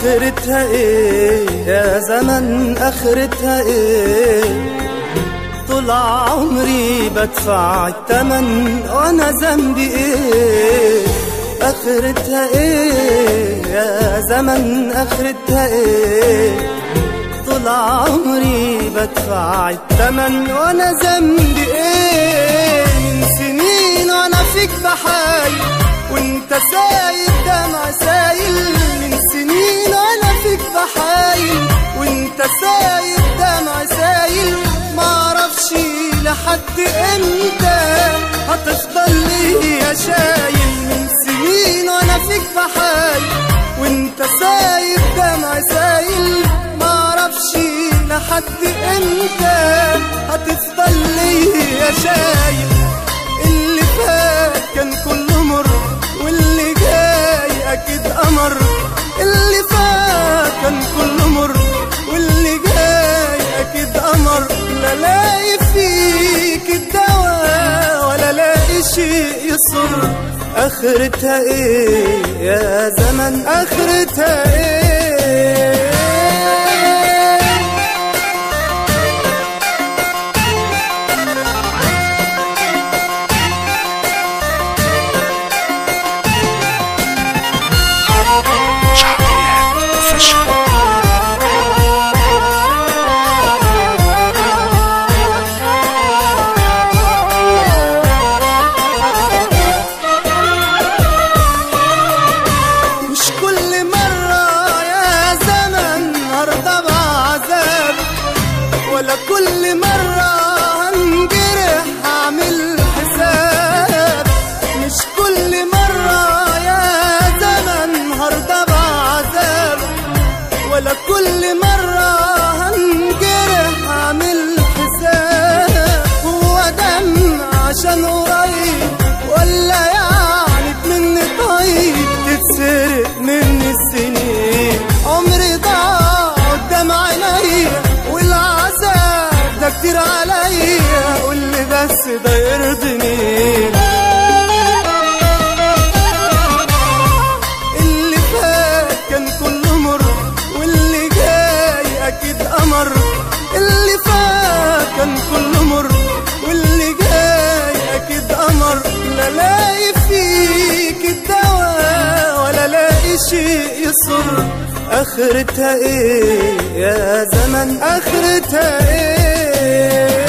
اخرتها ايه يا زمن اخرتها ايه طول عمري بدفع التمن وانا ذنبي ايه اخرتها ايه يا زمن اخرتها ايه طول عمري بدفع التمن وانا ذنبي ايه من سنين وانا فيك بحايل وانت سايب دمع سايل من سنين وانا فيك بحايل وانت سايب دمع سايل معرفش لحد امتى هتفضل ليا شايل من سنين وانا فيك بحايل وانت سايب دمع سايل معرفش لحد امتى هتفضل ليا شايل اللي فات كان كله مر واللي جاي اكيد قمر اللي فات كان كله مر واللي جاي اكيد قمر لا لاقي فيك الدواء ولا لاقي شيء يسر اخرتها ايه يا زمن اخرتها ايه شعبيات اوفيشال مش كل مرة يا زمن هرضى بعذاب ولا كل مرة هنجرح هعمل حساب مش كل مرة يا زمن هرضى بعذاب ولا كل مرة هنجرح هعمل حساب هو دم عشان قريب ولا يعني مني طيب تتسرق مني السنين عمري ضاع قدام عينيا والعذاب ده كتير عليا قولي بس ده يرضيني اللي فات كان كله مر واللي جاي اكيد قمر اللي فات كان كله مر واللي جاي اكيد قمر لا لاقي فيك الدواء ولا لاقي شيء يسر اخرتها ايه يا زمن اخرتها ايه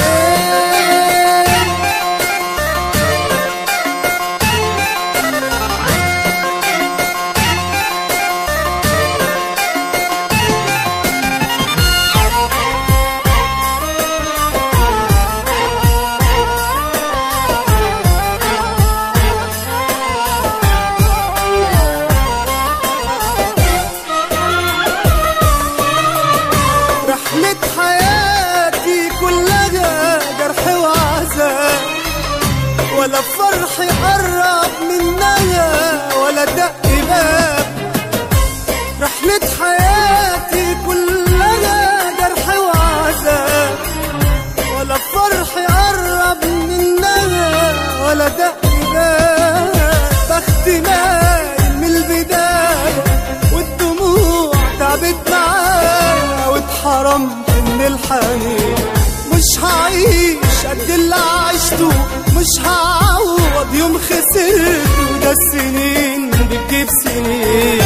رحلة حياتي كلها جرح وعذاب ولا فرح قرب منها ولا دق باب رحلة حياتي كلها جرح وعذاب ولا فرح قرب منها ولا دق باب بخت نايم من البداية والدموع تعبت معايا واتحرمت من الحنين مش هعيش قد اللي عشته مش هعوض يوم خسرته ده السنين بتجيب سنين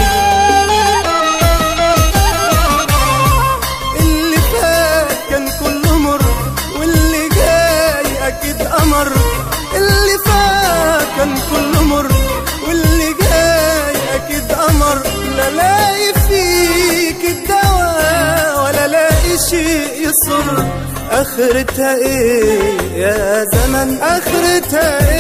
اللي فات كان كله مر واللي جاي اكيد قمر اللي فات كان كله مر واللي جاي اكيد قمر لا لاقي فيك الدواء ولا لاقي شيء يسر اخرتها ايه يا زمن اخرتها